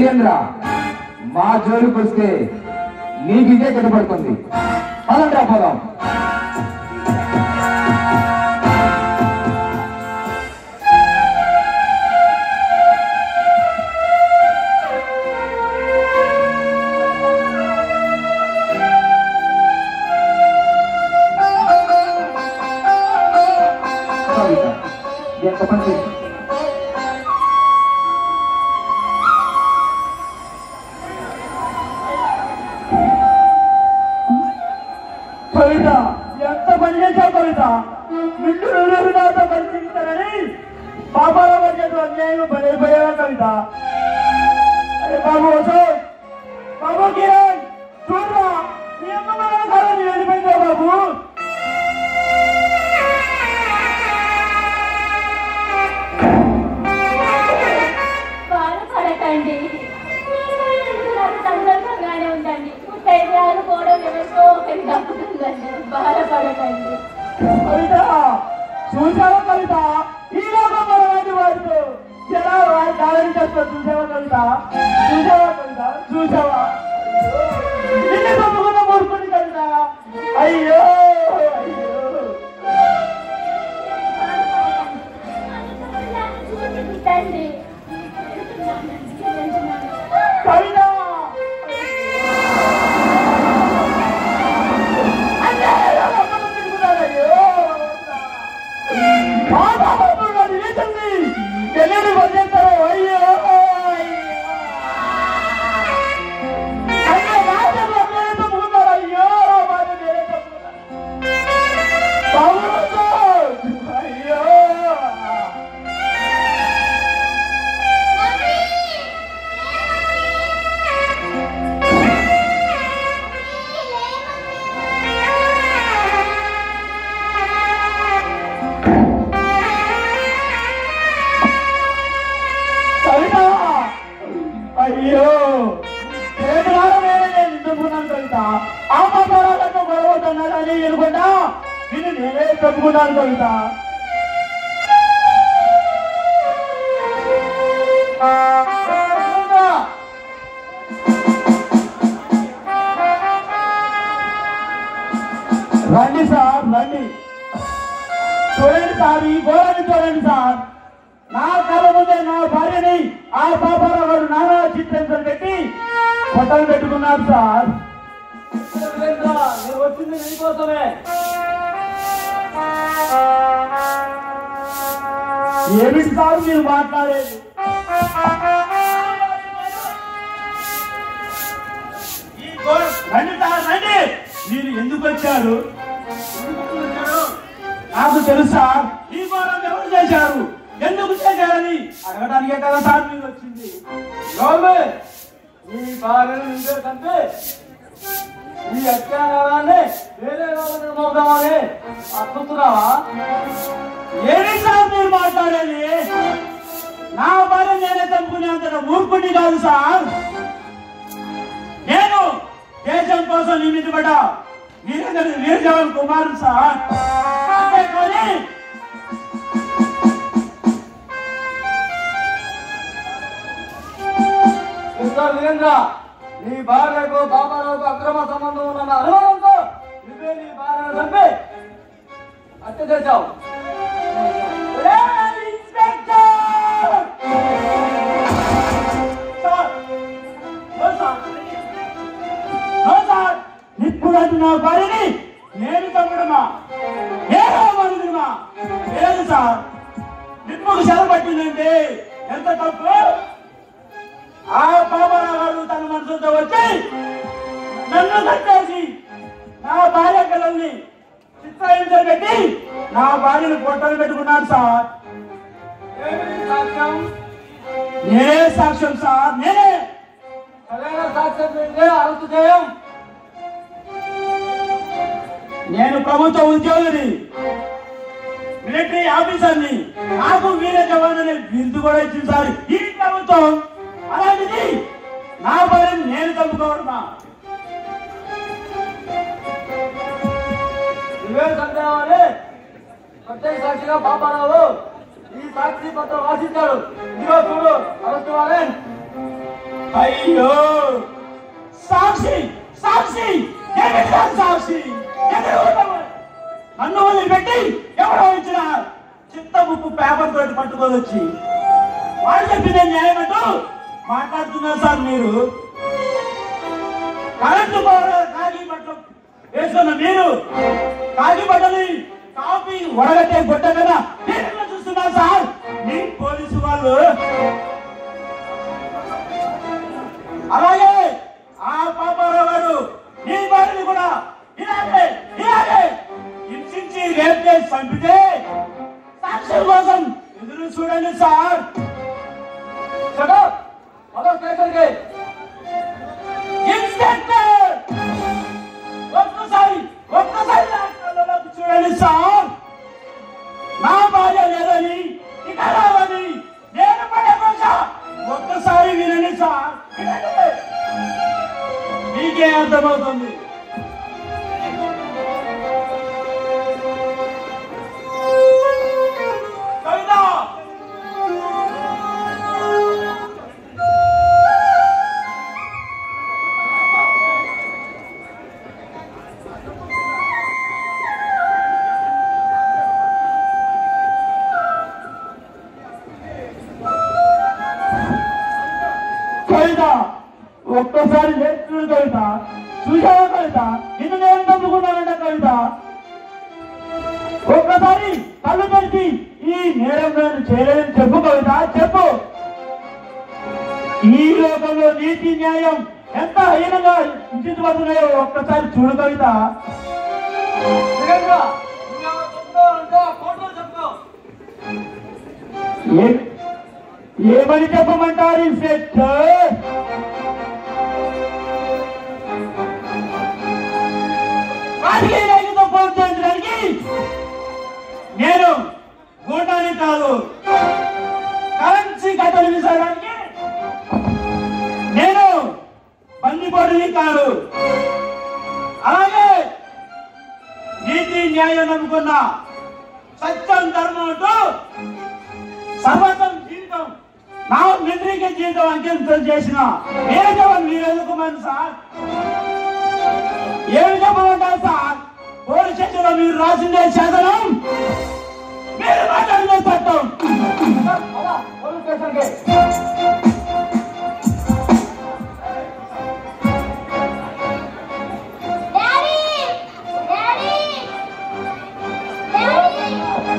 వీరేంద్ర మా జోలికి వస్తే నీకు ఇదే కనపడుతుంది పదండి పోదాం కవిత, ఎంత పని చేశావు? కవిత ఎంత పని చేశావు కవిత నిండు నలుగురు నాతో పరిశీలిస్తారని పాపాల మధ్య అన్యాయం బలైపోయావా కవిత అరే బాబు అశోక్ బాబు కిరణ్ చూడరా నీ అమ్మ మన కాలం వెళ్ళిపోయిందా బాబు బాధపడకండి నాకు సంతోషంగానే ఉందండి పుట్టైదు పోవడం ఎవరికో ఒకరి తప్పుతుందండి బాధపడకండి కవిత చూసావా కవిత ఈ లోకంలో వాటి వాడితో ఎలా వాడి కాలని చేస్తారు చూసావా కవిత చూసావా కవిత చూసావా నిన్ను తప్పుకున్న మూర్ఖుని కవిత అయ్యో అయ్యో తండ్రి కవిత అయ్యో, అమ్మను తిరుగుతున్నాడయ్యో. మా బాబు గారు నిలిచింది. ఎన్నడూ వదిలేస్తారో, అయ్యో, అయ్యో. అయ్యో, రాజు అమ్మనే తప్పుకున్నాడు, అయ్యో, వాడు నేనే తప్పుకున్నాడు. బాబు, అయ్యో. కవిత అయ్యో కేవలం నేనే నేను చెప్పుకున్నాను కవిత ఆ పాపాలతో గొడవతున్నాడని అనుకుంటా నేను నేనే చెప్పుకున్నాను కవిత రండి సార్ రండి చూడండి సార్ ఈ గోడని చూడండి సార్ నా కళ ముందే నా భార్యని ఆ పాపారావు గారు నానా చిత్రం పెట్టి ఫోటోలు పెట్టుకున్నారు సార్ నేను వచ్చింది నీకోసమే ఏమిటి సార్ మీరు మాట్లాడేది ఈ గోడ- రండి సార్ రండి మీరు ఎందుకు వచ్చారు నాకు తెలుసా ఈ ఘోరం ఎవరు చేశారు ఎందుకు చేశారని అడగడానికే కదా సార్ మీరు వచ్చింది గౌరవే ఈ భార్యను నిందే కంటే ఈ అత్యాచారాన్ని వేరే వాళ్ళని మోద్దామని అర్థుతున్నావా ఏమి సార్ మీరు మాట్లాడేది నా భార్య నేనే చంపుకునేంత మూర్ఖుడి కాదు సార్ నేను దేశం కోసం నియమితపడ్డ వీరేంద్ర వీర జవాన్ కుమార్ సార్ అంతేకాని ఇంత వీరేంద్ర నీ భార్యకు బాబారావుకు అక్రమ సంబంధం ఉన్న అనుమానంతో నువ్వే నీ భార్యను చంపి హత్య చేశావు ఏయ్, inspector! Sir, no sir. No sir. ఇప్పుడు అది నా భార్యని నేను చంపడమా ఏదో మనుషుమా లేదు సార్ నిప్పుకు సెలవు పట్టిందంటే ఎంత తప్పు ఆ బాబారావు గారు తన మనసుతో వచ్చి నన్ను కట్టేసి నా భార్య పిల్లల్ని చిత్రహింసలు పెట్టి నా భార్యను పొట్టలు పెట్టుకున్నాడు సార్ ఏమిటి సాక్ష్యం నేనే సాక్ష్యం సార్ నేనే సరైన సాక్ష్యం ఏంటంటే అరెస్టు చేయం నేను ప్రభుత్వ ఉద్యోగిని మిలిటరీ ఆఫీసర్ని నాకు వీర జవాన్ అనే బిరుదు కూడా ఇచ్చింది సార్ ఈ ప్రభుత్వం అలాంటిది నా భార్యను నేను చంపుకోవడమా నువ్వే సందేహాన్ని ప్రత్యేక సాక్షిగా పాపారావు ఈ సాక్షి పత్రం రాసిస్తాడు ఇదిగో చూడు అరెస్ట్ వారెంట్ అయ్యో సాక్షి సాక్షి ఎక్కడ సాక్షి ఎక్కడ ఉన్నావు? నన్ను వదిలిపెట్టి ఎవరో ఇచ్చిన చిత్త ముప్పు పేపర్ తోటి పట్టుకొని వచ్చి వాళ్ళు చెప్పిన న్యాయం అంటూ మాట్లాడుతున్నారు సార్ మీరు కరెంటు పవర్ కాగి బట్టలు వేసుకున్న మీరు కాగి బట్టలు కాపీ వడగట్టే గుడ్డ మీద నేను చూస్తున్నా సార్ మీ పోలీసు వాళ్ళు అలాగే ఆ పాపారావు గారు ఈ వారిని కూడా ఇలాగే ఇలాగే హింసించి రేప్ చేసి పంపితే సాక్ష్యం కోసం ఎదురు చూడండి సార్ చలో పదో స్టేషన్కి ఇన్స్పెక్టర్ ఒక్కసారి ఒక్కసారి నా కళ్ళలోకి చూడండి సార్ నా భార్య లేదని ఇక రాదని నేను పడే భాష ఒక్కసారి వినండి సార్ వినండి. మీకే అర్థమవుతుంది కవిత కవిత ఒక్కసారి నేర్చుకుని కవిత చూసావా కవిత నిన్ను నేను నమ్ముకున్నానంట కవిత ఒక్కసారి కళ్ళు తెరిచి ఈ నేరం నేను చేయలేదని చెప్పు కవిత చెప్పు ఈ లోకంలో నీతి న్యాయం ఎంత హీనంగా హింసించబడుతున్నాయో ఒక్కసారి చూడు కవిత దిగండ్రా. నువ్వు చెప్తావు అంటే ఆ కోర్టులో చెప్తావు ఏ- ఏమని చెప్పమంటారు ఇన్స్పెక్టర్ రాజకీయ నాయకులతో ప్రోత్సహించడానికి నేను గూటాన్ని కాదు కరెన్సీ కథలు విసరడానికి నేను బందిపోటుని కాదు అలాగే నీతి న్యాయం నమ్ముకున్న సత్యం ధర్మం అంటూ సర్వతం జీవితం నా మిత్రిక జీవితం అంకితం చేసిన నేను మీరు ఎందుకుమని సార్ ఏమి చెప్పమంటారు సార్ పోలీస్ స్టేషన్లో మీరు రాసిందే శాసనం మీరు మాట్లాడిన చట్టం పద, పోలీస్ స్టేషన్కి డాడీ డాడీ డాడీ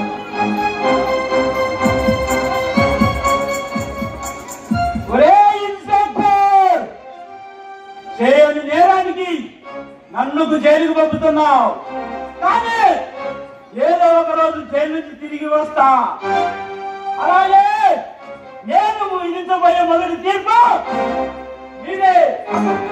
ఒరే ఇన్స్పెక్టర్ చేయని నేరానికి నన్నుకు జైలుకు పంపుతున్నావు కానీ ఏదో ఒక రోజు జైలు నుంచి తిరిగి వస్తా అలాగే నేను విధించబోయే మొదటి తీర్పు ఇదే